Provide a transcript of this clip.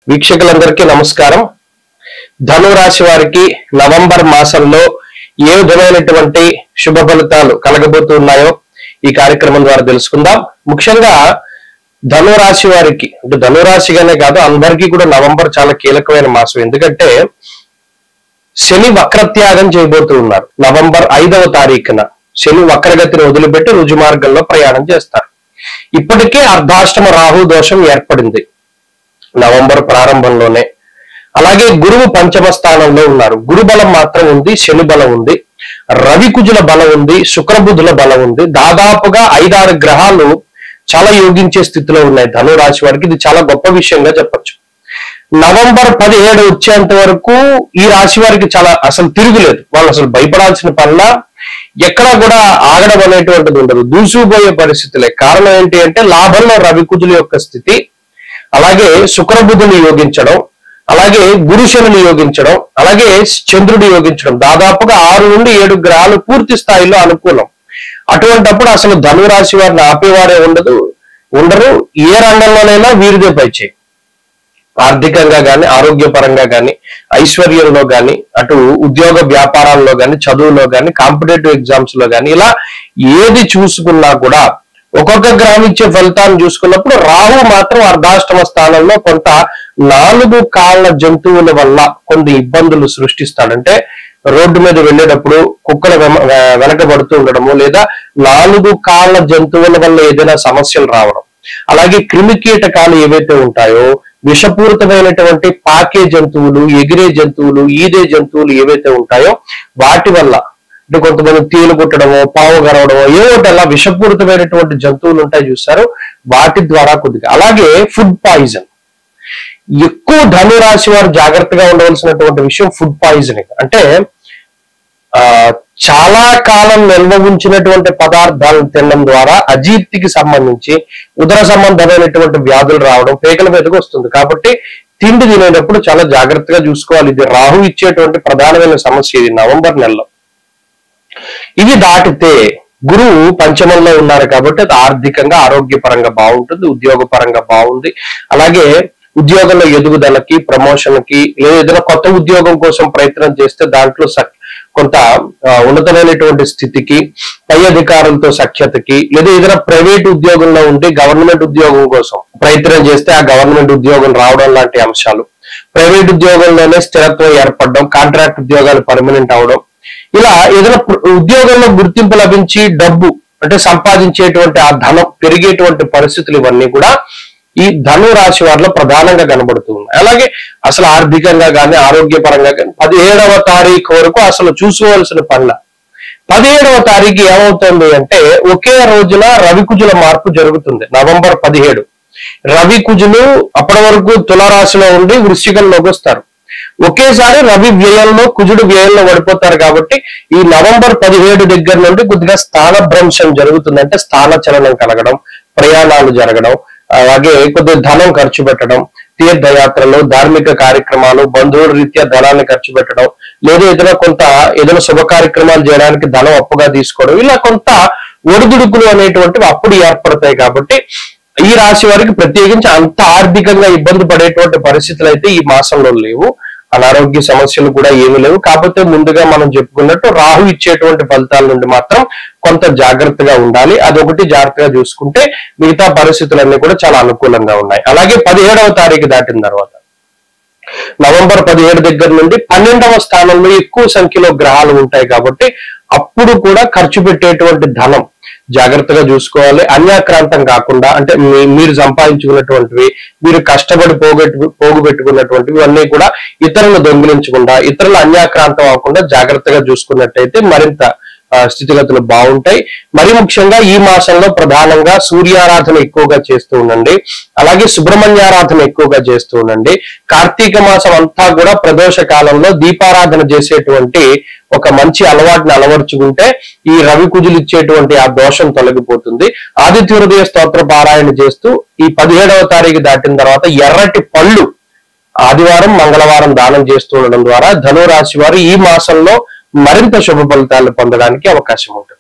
వీక్షకులందరికీ నమస్కారం ధను రాశి వారికి నవంబర్ మాసంలో ఏ విధమైనటువంటి శుభ ఫలితాలు కలగబోతున్నాయో ఈ కార్యక్రమం ద్వారా తెలుసుకుందాం ముఖ్యంగా ధను రాశి వారికి అంటే ధను రాశిగానే కాదు అందరికీ కూడా నవంబర్ చాలా కీలకమైన మాసం ఎందుకంటే శని వక్రత్యాగం చేయబోతూ ఉన్నారు నవంబర్ ఐదవ తారీఖున శని వక్రగతిని వదిలిపెట్టి రుజు మార్గంలో ప్రయాణం చేస్తారు ఇప్పటికే అర్ధాష్టమ రాహు దోషం ఏర్పడింది నవంబర్ ప్రారంభంలోనే అలాగే గురువు పంచమ స్థానంలో ఉన్నారు గురు బలం మాత్రం ఉంది శని బలం ఉంది రవి కుజుల బలం ఉంది శుక్రబుధుల బలం ఉంది దాదాపుగా ఐదారు గ్రహాలు చాలా యోగించే స్థితిలో ఉన్నాయి ధను రాశి వారికి ఇది చాలా గొప్ప విషయంగా చెప్పొచ్చు నవంబర్ పదిహేడు వచ్చేంత వరకు ఈ రాశి వారికి చాలా అసలు తిరుగులేదు వాళ్ళు అసలు భయపడాల్సిన పనిలా ఎక్కడా కూడా ఆగడం అనేటువంటిది ఉండదు దూసుకుపోయే పరిస్థితులే కారణం ఏంటి అంటే లాభంలో రవి కుజుల యొక్క స్థితి అలాగే శుక్రబుధుని యోగించడం అలాగే గురుశనుని యోగించడం అలాగే చంద్రుడి యోగించడం దాదాపుగా ఆరు నుండి ఏడు గ్రహాలు పూర్తి స్థాయిలో అనుకూలం అటువంటప్పుడు అసలు ధను రాశి వారిని ఆపేవారే ఉండదు ఉండరు ఏ రంగంలోనైనా వీరిదే పైచేయి ఆర్థికంగా కానీ ఆరోగ్యపరంగా కానీ ఐశ్వర్యంలో కానీ అటు ఉద్యోగ వ్యాపారాల్లో కానీ చదువులో కానీ కాంపిటేటివ్ ఎగ్జామ్స్ లో కానీ ఇలా ఏది చూసుకున్నా కూడా ఒక్కొక్క గ్రహం ఇచ్చే ఫలితాన్ని చూసుకున్నప్పుడు రాహు మాత్రం అర్ధాష్టమ స్థానంలో కొంత నాలుగు కాళ్ళ జంతువుల వల్ల కొన్ని ఇబ్బందులు సృష్టిస్తాడంటే రోడ్డు మీద వెళ్ళేటప్పుడు కుక్కలు వెమ- వె- వెనకబడుతూ ఉండడము లేదా నాలుగు కాళ్ళ జంతువుల వల్ల ఏదైనా సమస్యలు రావడం అలాగే క్రిమి కీటకాలు ఏవైతే ఉంటాయో విషపూరితమైనటువంటి పాకే జంతువులు ఎగిరే జంతువులు ఈదే జంతువులు ఏవైతే ఉంటాయో వాటి వల్ల అంటే కొంతమంది తీలు కుట్టడమో పావు గరవడమో ఏవో ఒకటి అలా విషపూరితమైనటువంటి జంతువులు ఉంటాయి చూస్తారు వాటి ద్వారా కొద్దిగా అలాగే ఫుడ్ పాయిజన్ ఎక్కువ ధను రాశి వారు జాగ్రత్తగా ఉండవలసినటువంటి విషయం ఫుడ్ పాయిజనింగ్ అంటే ఆ చాలా కాలం నిల్వ ఉంచినటువంటి పదార్థాలను తినడం ద్వారా అజీర్తికి సంబంధించి ఉదర సంబంధమైనటువంటి వ్యాధులు రావడం పేకల మీదకి వస్తుంది కాబట్టి తిండి తినేటప్పుడు చాలా జాగ్రత్తగా చూసుకోవాలి ఇది రాహు ఇచ్చేటువంటి ప్రధానమైన సమస్య ఇది నవంబర్ నెలలో ఇవి దాటితే గురువు పంచమంలో ఉన్నారు కాబట్టి అది ఆర్థికంగా ఆరోగ్యపరంగా బాగుంటుంది ఉద్యోగపరంగా బాగుంది అలాగే ఉద్యోగంలో ఎదుగుదలకి ప్రమోషన్ కి లేదా ఏదైనా కొత్త ఉద్యోగం కోసం ప్రయత్నం చేస్తే దాంట్లో సక్- కొంత ఆ, ఉన్నతమైనటువంటి స్థితికి పై అధికారులతో సఖ్యతకి లేదా ఏదైనా ప్రైవేట్ ఉద్యోగంలో ఉంటే గవర్నమెంట్ ఉద్యోగం కోసం ప్రయత్నం చేస్తే ఆ గవర్నమెంట్ ఉద్యోగం రావడం లాంటి అంశాలు ప్రైవేట్ ఉద్యోగంలోనే స్థిరత్వం ఏర్పడడం కాంట్రాక్ట్ ఉద్యోగాలు పర్మనెంట్ అవడం ఇలా ఏదైనా ప్ర- ఉద్యోగంలో గుర్తింపు లభించి డబ్బు అంటే సంపాదించేటువంటి ఆ ధనం పెరిగేటువంటి పరిస్థితులు ఇవన్నీ కూడా ఈ ధను రాశి వారిలో ప్రధానంగా కనబడుతూ ఉన్నాయి అలాగే అసలు ఆర్థికంగా కానీ ఆరోగ్యపరంగా కానీ పదిహేడవ తారీఖు వరకు అసలు చూసుకోవాల్సిన పనుల పదిహేడవ తారీఖు ఏమవుతుంది అంటే ఒకే రోజున రవి కుజుల మార్పు జరుగుతుంది నవంబర్ పదిహేడు రవి కుజులు అప్పటి వరకు తులారాశిలో ఉండి వృశ్చికంలోకి వస్తారు ఒకేసారి రవి వ్యయంలో కుజుడు వ్యయంలో పడిపోతారు కాబట్టి ఈ నవంబర్ పదిహేడు దగ్గర నుండి కొద్దిగా స్థాన భ్రంశం జరుగుతుంది అంటే స్థాన చలనం కలగడం ప్రయాణాలు జరగడం అలాగే కొద్దిగా ధనం ఖర్చు పెట్టడం తీర్థయాత్రలు ధార్మిక కార్యక్రమాలు బంధువుల రీత్యా ధనాన్ని ఖర్చు పెట్టడం లేదా ఏదైనా కొంత ఏదైనా శుభ కార్యక్రమాలు చేయడానికి ధనం అప్పుగా తీసుకోవడం ఇలా కొంత ఒడిదుడుకులు అనేటువంటివి అప్పుడు ఏర్పడతాయి కాబట్టి ఈ రాశి వారికి ప్రత్యేకించి అంత ఆర్థికంగా ఇబ్బంది పడేటువంటి పరిస్థితులు అయితే ఈ మాసంలో లేవు అనారోగ్య సమస్యలు కూడా ఏమీ లేవు కాకపోతే ముందుగా మనం చెప్పుకున్నట్టు రాహు ఇచ్చేటువంటి ఫలితాల నుండి మాత్రం కొంత జాగ్రత్తగా ఉండాలి అదొకటి జాగ్రత్తగా చూసుకుంటే మిగతా పరిస్థితులన్నీ కూడా చాలా అనుకూలంగా ఉన్నాయి అలాగే పదిహేడవ తారీఖు దాటిన తర్వాత నవంబర్ పదిహేడు దగ్గర నుండి పన్నెండవ స్థానంలో ఎక్కువ సంఖ్యలో గ్రహాలు ఉంటాయి కాబట్టి అప్పుడు కూడా ఖర్చు పెట్టేటువంటి ధనం జాగ్రత్తగా చూసుకోవాలి అన్యాక్రాంతం కాకుండా అంటే మీ- మీరు సంపాదించుకున్నటువంటివి మీరు కష్టపడి పోగొట్టు పోగుపెట్టుకున్నటువంటివి ఇవన్నీ కూడా ఇతరులను దొంగిలించకుండా ఇతరులు అన్యాక్రాంతం అవ్వకుండా జాగ్రత్తగా చూసుకున్నట్టయితే మరింత ఆ, స్థితిగతులు బాగుంటాయి మరి ముఖ్యంగా ఈ మాసంలో ప్రధానంగా సూర్యారాధన ఎక్కువగా చేస్తూ ఉండండి అలాగే సుబ్రహ్మణ్యారాధన ఎక్కువగా చేస్తూ ఉండండి కార్తీక మాసం అంతా కూడా ప్రదోష కాలంలో దీపారాధన చేసేటువంటి ఒక మంచి అలవాటుని అలవర్చుకుంటే ఈ రవి కుజులు ఇచ్చేటువంటి ఆ దోషం తొలగిపోతుంది ఆదిత్య హృదయ స్తోత్ర పారాయణ చేస్తూ ఈ పదిహేడవ తారీఖు దాటిన తర్వాత ఎర్రటి పళ్ళు ఆదివారం మంగళవారం దానం చేస్తూ ఉండడం ద్వారా ధను రాశి వారు ఈ మాసంలో మరింత శుభ ఫలితాలు పొందడానికి అవకాశం ఉంటుంది